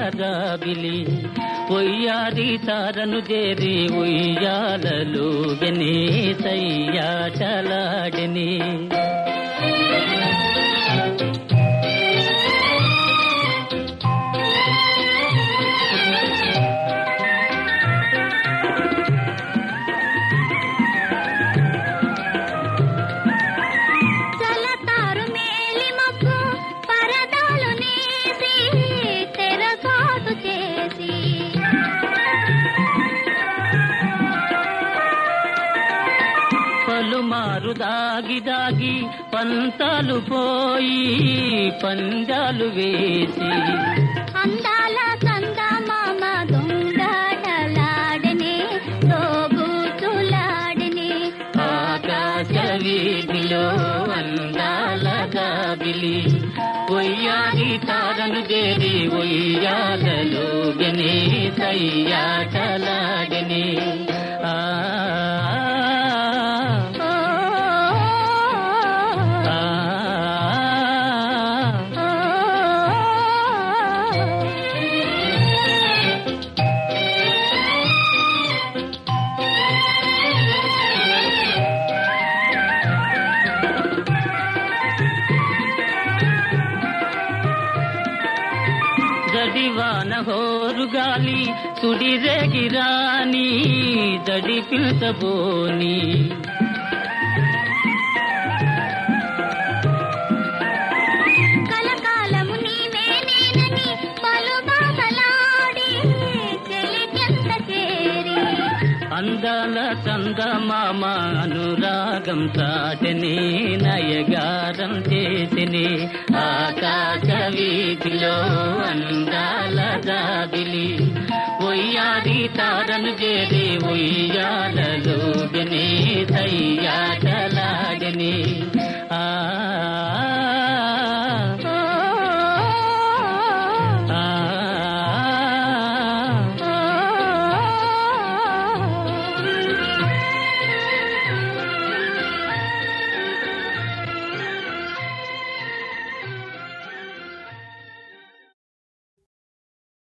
జాబిలి ఒయ్యారి తారను చేరి ఉయ్యాలలో గనే సయ్యాటలాడిని చలతారు మేలి మబ్బు పరదాలు నేసి తెరసాటు చేసి పలుమారు దాగి దాగి పంతాలు పోయి పంజాలు వేసి అందాల చందమామ దొంగడలాడనే తోబూచులాడనే ఆకాశ వీధిలో అందాల గాబిలి ఒయ్యారి తారను చేరి ఒయ్యాలలో గనే సయ్యాటలాడని ఆ ఓ ఆ, ఓ జడివాన హోరు గాలి సుడిరేగిరాని జడి పిలుచబోని కలకాలము నీవే నేనని పలు బాధలాడి చెలికెంత చేరి అందాల చందమామ అనురాగం చాటని నయగారం చేసిని ఆకాశ వీధిలో అందాల జాబిలి ఒయ్యాది తారను చేరి ఉయ్యాలలో గనే సయ్యాటలాడని ఆ